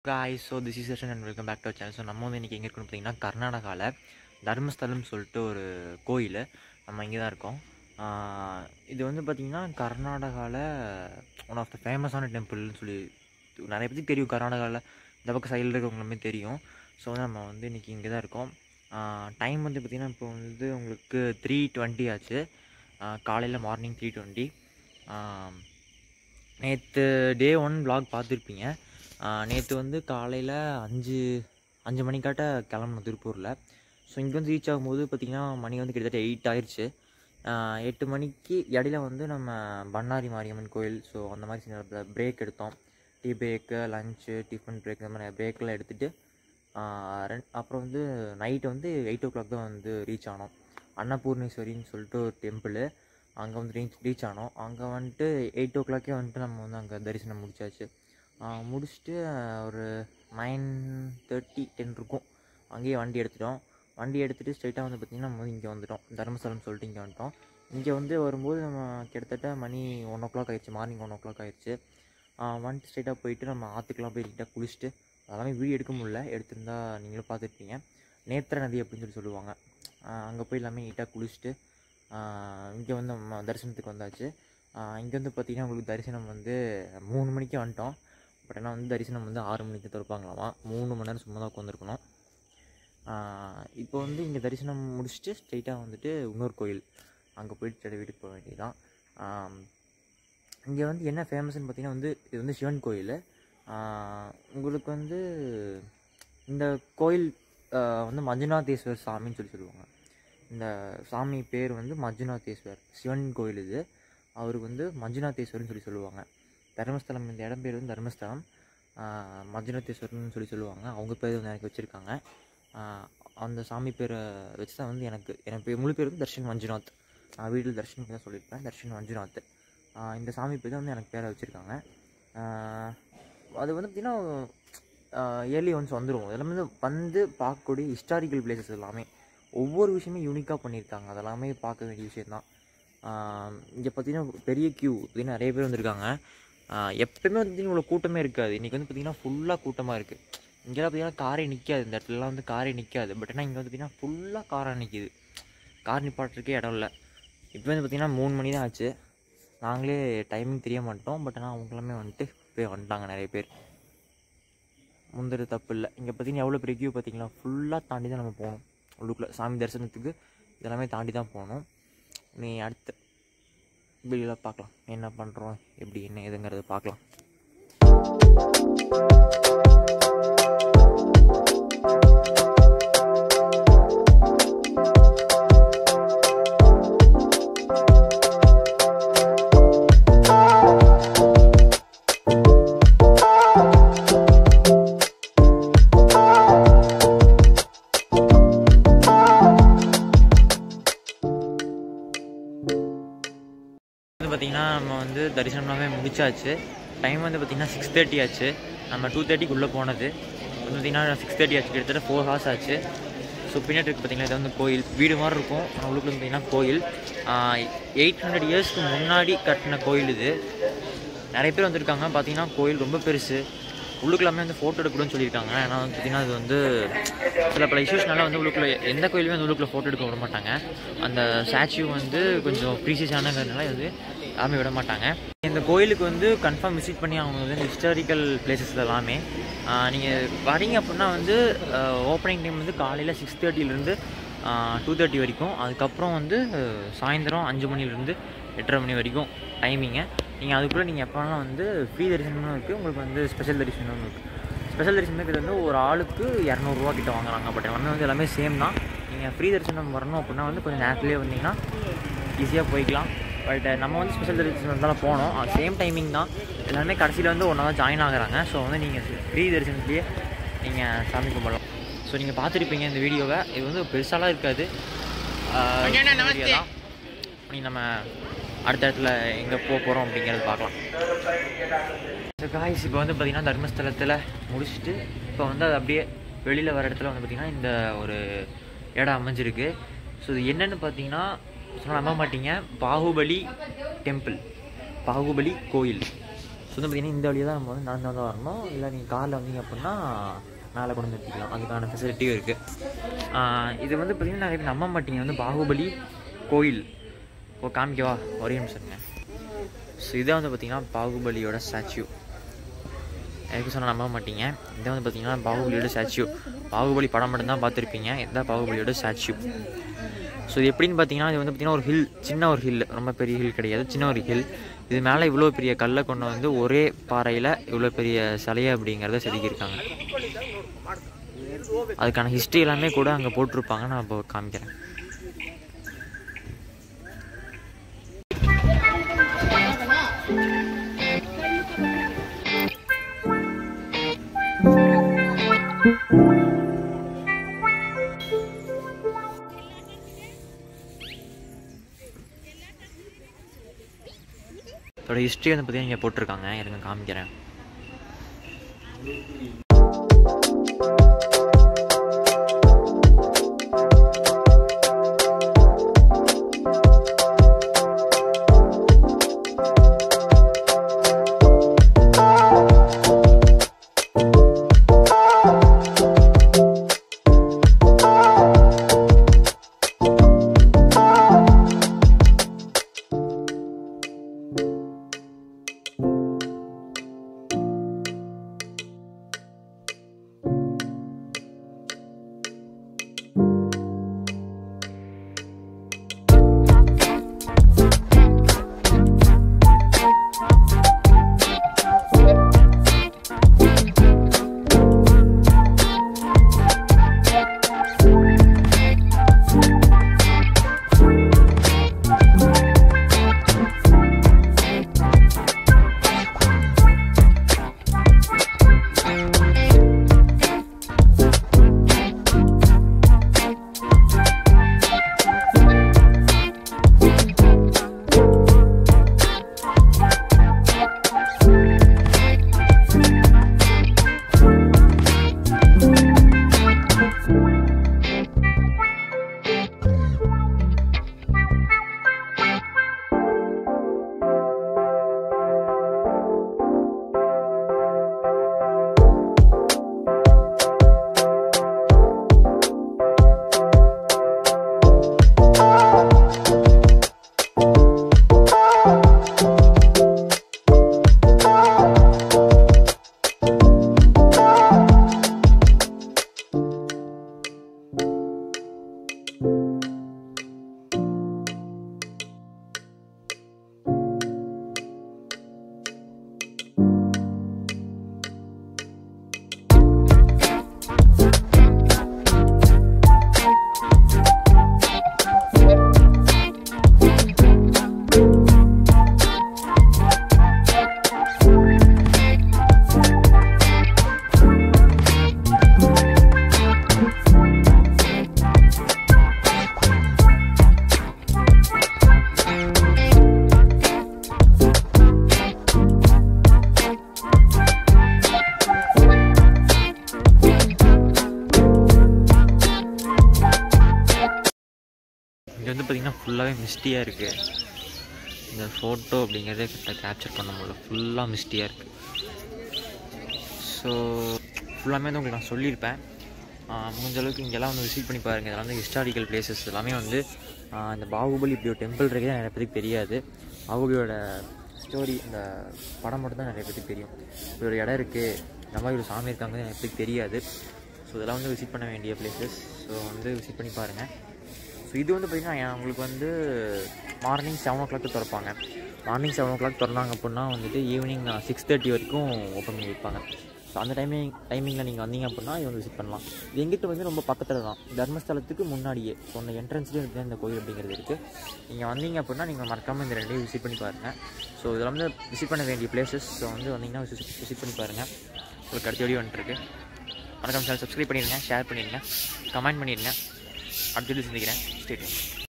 guys so this is session and welcome back to channel so நம்ம வந்து இன்றைக்கி எங்கே இருக்கோம்னு பார்த்தீங்கன்னா கர்நாடகாவில் தர்மஸ்தலம்னு சொல்லிட்டு ஒரு கோயில் நம்ம இங்கே தான் இருக்கோம் ஆஹ் இது வந்து பார்த்திங்கன்னா கர்நாடகாவில் ஒன் ஆஃப் த ஃபேமஸான டெம்பிள்னு சொல்லி நிறைய பேருக்கு தெரியும் கர்நாடகாவில் இந்த பக்கம் சைடில் இருக்கிறவங்களுமே தெரியும் ஸோ வந்து நம்ம வந்து இன்றைக்கி இங்கே தான் இருக்கோம் டைம் வந்து பார்த்திங்கன்னா இப்போ வந்து உங்களுக்கு த்ரீ டுவெண்ட்டி ஆச்சு காலையில் மார்னிங் த்ரீ டுவெண்ட்டி நேற்று டே ஒன் vlog பார்த்துருப்பீங்க நேற்று வந்து காலையில் அஞ்சு அஞ்சு மணிக்காட்ட கிளம்பணும் திருப்பூரில் ஸோ இங்கே வந்து ரீச் ஆகும்போது பார்த்திங்கன்னா மணி வந்து கிட்டத்தட்ட எயிட் ஆயிடுச்சு ஆஹ் எட்டு மணிக்கு இடையில வந்து நம்ம பண்ணாரி மாரியம்மன் கோயில் ஸோ அந்த மாதிரி சின்ன பிரேக் எடுத்தோம் tea break lunch tiffin break இந்த மாதிரி பிரேக்கெலாம் எடுத்துகிட்டு ரெண் அப்புறம் வந்து நைட்டு வந்து எயிட் ஓ கிளாக் தான் வந்து ரீச் ஆனோம் அன்னபூர்ணேஸ்வரின்னு சொல்லிட்டு ஒரு டெம்பிள் அங்கே வந்து ரீச் ரீச் ஆனோம் அங்கே வந்துட்டு எயிட் ஓ கிளாக்கே வந்துட்டு நம்ம வந்து அங்கே தரிசனம் முடிச்சாச்சு ஆஹ் முடிச்சுட்டு ஒரு நைன் தேர்ட்டி டென் இருக்கும் அங்கேயே வண்டி எடுத்துட்டோம் வண்டி எடுத்துகிட்டு ஸ்ட்ரைட்டாக வந்து பார்த்திங்கன்னா நம்ம வந்து இங்கே வந்துட்டோம் தர்மஸ்தலம் சொல்லிட்டு இங்கே வந்துட்டோம் இங்கே வந்து வரும்போது நம்ம கிட்டத்தட்ட மணி ஒன் ஓ கிளாக் ஆயிடுச்சு மார்னிங் ஒன் ஓ கிளாக் ஆயிடுச்சு ஆஹ் வந்துட்டு ஸ்ட்ரைட்டாக போயிட்டு நம்ம ஆற்றுக்கெலாம் போய் நீட்டாக குளிச்சுட்டு அதெல்லாமே வீடியோ எடுக்க முடியல எடுத்திருந்தா நீங்களும் பார்த்துருப்பீங்க நேத்திர நதி அப்படின்னு சொல்லி சொல்லுவாங்க அங்கே போய் எல்லாமே நீட்டாக குளிச்சுட்டு இங்கே வந்து நம்ம தரிசனத்துக்கு வந்தாச்சு இங்கே வந்து பார்த்திங்கன்னா உங்களுக்கு தரிசனம் வந்து மூணு மணிக்கு வந்துட்டோம் பட் ஆனால் வந்து தரிசனம் வந்து ஆறு மணிக்கு திறப்பாங்களாமா மூணு மணி நேரம் சும்மா தான் உட்காந்துருக்கணும் இப்போ வந்து இங்கே தரிசனம் முடிச்சுட்டு ஸ்ட்ரைட்டாக வந்துட்டு இன்னொரு கோயில் அங்கே போயிட்டு ஸ்ட்ரைட்டாக வீட்டுக்கு போக வேண்டியதுதான் இங்கே வந்து என்ன ஃபேமஸ்னு பார்த்தீங்கன்னா வந்து இது வந்து சிவன் கோயில் உங்களுக்கு வந்து இந்த கோயில் ஆஹ் வந்து மஞ்சுநாதேஸ்வர் சாமின்னு சொல்லி சொல்லுவாங்க இந்த சாமி பேர் வந்து மஞ்சுநாதேஸ்வர் சிவன் கோயில் இது அவருக்கு வந்து மஞ்சுநாதேஸ்வரர்னு சொல்லி சொல்லுவாங்க தர்மஸ்தலம் இந்த இடம் பேர் வந்து தர்மஸ்தலம் ஆஹ் மஞ்சுநாதேஸ்வரர்னு சொல்லி சொல்லுவாங்க அவங்க பேர் வந்து எனக்கு வச்சுருக்காங்க அந்த சாமி பேரை வச்சு தான் வந்து எனக்கு எனக்கு பேர் முழு பேர் வந்து தர்ஷன் மஞ்சுநாத் நான் வீட்டில் தர்ஷன் தான் சொல்லியிருப்பேன் தர்ஷன் மஞ்சுநாத் ஆஹ் இந்த சாமி பேர் தான் வந்து எனக்கு பேரை வச்சுருக்காங்க அது வந்து பார்த்திங்கன்னா இயர்லி ஒன்ஸ் வந்துடும் எல்லாமே வந்து வந்து பார்க்கக்கூடிய ஹிஸ்டாரிக்கல் பிளேசஸ் எல்லாமே ஒவ்வொரு விஷயமே யூனிக்காக பண்ணியிருக்காங்க அதெல்லாமே பார்க்க வேண்டிய விஷயந்தான் இங்கே பார்த்தீங்கன்னா பெரிய க்யூ பார்த்தீங்கன்னா நிறைய பேர் வந்திருக்காங்க ஆஹ் எப்பயுமே வந்து இவ்வளோ கூட்டமே இருக்காது இன்றைக்கி வந்து பார்த்திங்கன்னா ஃபுல்லாக கூட்டமாக இருக்குது இங்கெல்லாம் பார்த்தீங்கன்னா காரே நிற்காது இந்த இடத்துலலாம் வந்து காரே நிற்காது பட் ஆனால் இங்கே வந்து பார்த்திங்கன்னா ஃபுல்லாக காராக நிற்கிது கார் நிப்பாட்டுறதுக்கே இடம் இல்லை இப்போ வந்து பார்த்திங்கன்னா மூணு மணி தான் ஆச்சு நாங்களே டைமிங் தெரிய மாட்டோம் பட் ஆனால் அவங்களுமே வந்துட்டு போய் வந்துட்டாங்க நிறைய பேர் முந்திரி தப்பு இல்லை இங்கே பார்த்தீங்கன்னா எவ்வளோ பெரிய கியூ பார்த்தீங்களா ஃபுல்லாக தாண்டி தான் நம்ம போகணும் உள்ளுக்குள்ளே சாமி தரிசனத்துக்கு இதெல்லாமே தாண்டி தான் போகணும் நீ அடுத்த வீடியோவில் பார்க்கலாம் என்ன பண்ணுறோம் எப்படி என்ன ஏதுங்கிறத பார்க்கலாம் வந்து பார்த்திங்கன்னா நம்ம வந்து தரிசனம்லாமே முடிச்சாச்சு டைம் வந்து பார்த்திங்கன்னா சிக்ஸ் தேர்ட்டி ஆச்சு நம்ம டூ தேர்ட்டிக்குள்ளே போனது வந்து பார்த்திங்கன்னா சிக்ஸ் தேர்ட்டி ஆச்சு கிட்டத்தட்ட ஃபோர் ஹவர்ஸ் ஆச்சு ஸோ பின்னாடி இருக்குது பார்த்திங்கன்னா இது வந்து கோயில் வீடு மாதிரி இருக்கும் ஆனால் உள்ளுக்குள்ள பார்த்திங்கன்னா கோயில் எயிட் ஹண்ட்ரட் இயர்ஸ்க்கு முன்னாடி கட்டின கோயில் இது நிறைய பேர் வந்திருக்காங்க பார்த்தீங்கன்னா கோயில் ரொம்ப பெருசு உள்ளுக்குள்ளாமே வந்து ஃபோட்டோ எடுக்கணும்னு சொல்லியிருக்காங்க ஏன்னா வந்து பார்த்திங்கன்னா அது வந்து சில பல இஷ்யூஸ்னால வந்து உள்ளுக்குள்ளே எந்த கோயிலுமே வந்து உள்ளுக்குள்ளே ஃபோட்டோ எடுக்க விட மாட்டாங்க அந்த ஸ்டாச்சு வந்து கொஞ்சம் ப்ரீசியஸானங்கிறதுனால வந்து யாருமே விட மாட்டாங்க இந்த கோயிலுக்கு வந்து கன்ஃபார்ம் விசிட் பண்ணி அவங்க வந்து ஹிஸ்டாரிக்கல் பிளேசஸ் எல்லாமே நீங்கள் வரீங்க அப்படின்னா வந்து ஓப்பனிங் டைம் வந்து காலையில் சிக்ஸ் தேர்ட்டிலேருந்து டூ தேர்ட்டி வரைக்கும் அதுக்கப்புறம் வந்து அஹ், சாயந்தரம் அஞ்சு மணிலேருந்து எட்டரை மணி வரைக்கும் டைமிங்கு நீங்கள் அதுக்குள்ளே நீங்கள் எப்போ வேணாலும் வந்து ஃப்ரீ தரிசனமும் இருக்குது உங்களுக்கு வந்து ஸ்பெஷல் தரிசனமும் இருக்குது ஸ்பெஷல் தரிசனத்துக்கு வந்து ஒரு ஆளுக்கு இரநூறுவா கிட்ட வாங்குறாங்க பட் எல்லாமே வந்து எல்லாமே சேம் தான் நீங்கள் ஃப்ரீ தரிசனம் வரணும் அப்படின்னா வந்து கொஞ்சம் நேரத்துலேயே வந்தீங்கன்னா ஈஸியாக போய்க்கலாம் பட் நம்ம வந்து ஸ்பெஷல் தரிசனம் தான் போனோம் சேம் டைமிங் தான் எல்லாருமே கடைசியில் வந்து ஒன்றா தான் ஜாயின் ஆகுறாங்க ஸோ வந்து நீங்கள் ஃப்ரீ தரிசனத்துலேயே நீங்கள் சாமி கும்பிடலாம் ஸோ நீங்கள் பார்த்துருப்பீங்க இந்த வீடியோவை இது வந்து பெருசாலாம் இருக்காது ஆஹ் வீடியோ தான் நீ நம்ம அடுத்த இடத்துல எங்கே போக போகிறோம் அப்படிங்கிறத பார்க்கலாம் ஸோ காய்ஸ் இப்போ வந்து பார்த்திங்கன்னா தர்மஸ்தலத்தில் முடிச்சுட்டு இப்போ வந்து அது அப்படியே வெளியில் வர இடத்துல வந்து பார்த்திங்கன்னா இந்த ஒரு இடம் அமைஞ்சிருக்கு ஸோ இது என்னென்னு பார்த்தீங்கன்னா சொன்னால் நம்ப மாட்டீங்க பாகுபலி டெம்பிள் பாகுபலி கோயில் ஸோ வந்து பார்த்தீங்கன்னா இந்த வழியாக தான் நம்ம வந்து நடந்து வந்து வரணும் இல்லை நீங்கள் காரில் வந்தீங்க அப்படின்னா மேலே கொண்டு வந்து நிறுத்திக்கலாம் அதுக்கான ஃபெசிலிட்டியும் இருக்குது இது வந்து பார்த்திங்கன்னா நிறைய பேர் நம்ப மாட்டீங்க வந்து பாகுபலி கோயில் ஓ காமிக்கவா ஒரே நிமிஷம் ஸோ இதான் வந்து பார்த்திங்கன்னா பாகுபலியோட ஸ்டாச்சு எனக்கு சொன்னால் நம்ப மாட்டீங்க இதான் வந்து பார்த்தீங்கன்னா பாகுபலியோட ஸ்டாச்சு பாகுபலி படம் மட்டும்தான் பார்த்துருப்பீங்க இதுதான் பாகுபலியோட ஸ்டாச்சு ஸோ இது எப்படின்னு பார்த்தீங்கன்னா இது வந்து பார்த்தீங்கன்னா ஒரு ஹில் சின்ன ஒரு ஹில் ரொம்ப பெரிய ஹில் கிடையாது சின்ன ஒரு ஹில் இது மேலே இவ்வளோ பெரிய கல்லை கொண்டு வந்து ஒரே பாறையில் இவ்வளோ பெரிய சிலையை அப்படிங்கிறத செதுக்கியிருக்காங்க அதுக்கான ஹிஸ்ட்ரி எல்லாமே கூட அங்கே போட்டிருப்பாங்க நான் இப்போ காமிக்கிறேன் இதோட ஹிஸ்ட்ரி வந்து பார்த்தீங்கன்னா இங்கே போட்டிருக்காங்க இருங்க காமிக்கிறேன் இங்கே வந்து பார்த்திங்கன்னா ஃபுல்லாகவே மிஸ்டியாக இருக்குது இந்த ஃபோட்டோ அப்படிங்கிறதே கிட்ட கேப்சர் பண்ண முடியல ஃபுல்லாக மிஸ்டியாக இருக்குது ஸோ ஃபுல்லாமே வந்து உங்களுக்கு நான் சொல்லியிருப்பேன் ஆஹ் முடிஞ்ச அளவுக்கு இங்கெல்லாம் வந்து விசிட் பண்ணி பாருங்கள் இதெல்லாம் வந்து ஹிஸ்டாரிக்கல் பிளேசஸ் எல்லாமே வந்து ஆஹ் இந்த பாகுபலி இப்படி ஒரு டெம்பிள் இருக்கிறது நிறைய பேருக்கு தெரியாது பாகுபலியோட ஸ்டோரி இந்த படம் மட்டும் தான் நிறைய பேருக்கு தெரியும் இப்படி ஒரு இடம் இருக்குது இந்த மாதிரி ஒரு சாமி இருக்காங்க நிறைய பேருக்கு தெரியாது ஸோ இதெல்லாம் வந்து விசிட் பண்ண வேண்டிய பிளேசஸ் ஸோ வந்து விசிட் பண்ணி பாருங்கள் ஸோ இது வந்து பார்த்திங்கன்னா உங்களுக்கு வந்து மார்னிங் செவன் ஓ கிளாக்கு திறப்பாங்க மார்னிங் செவன் ஓ கிளாக் திறந்தாங்க அப்படின்னா வந்துட்டு ஈவினிங் சிக்ஸ் தேர்ட்டி வரைக்கும் ஓப்பன் பண்ணி வைப்பாங்க ஸோ அந்த டைமிங் டைமிங்கில் நீங்கள் வந்தீங்க அப்படின்னா இது வந்து விசிட் பண்ணலாம் இது எங்கிட்ட வந்து ரொம்ப பக்கத்தில் தான் தர்மஸ்தலத்துக்கு முன்னாடியே ஸோ அந்த என்ட்ரன்ஸ்லேயே இருக்குது இந்த கோயில் அப்படிங்கிறது இருக்குது நீங்கள் வந்தீங்க அப்படின்னா நீங்கள் மறக்காமல் இந்த ரெண்டையும் விசிட் பண்ணி பாருங்கள் ஸோ இதெல்லாம் வந்து விசிட் பண்ண வேண்டிய பிளேசஸ் ஸோ வந்து வந்தீங்கன்னா விசிட் விசிட் பண்ணி பாருங்கள் உங்களுக்கு அடுத்த வீடியோ வந்துட்டுருக்கு மறக்காம சேனல் சப்ஸ்கிரைப் பண்ணிடுங்க ஷேர் பண்ணிடுங்க கமெண்ட் பண்ணிடுங்க அடுத்த வீடியோ சந்திக்கிறேன் ஸ்டேட்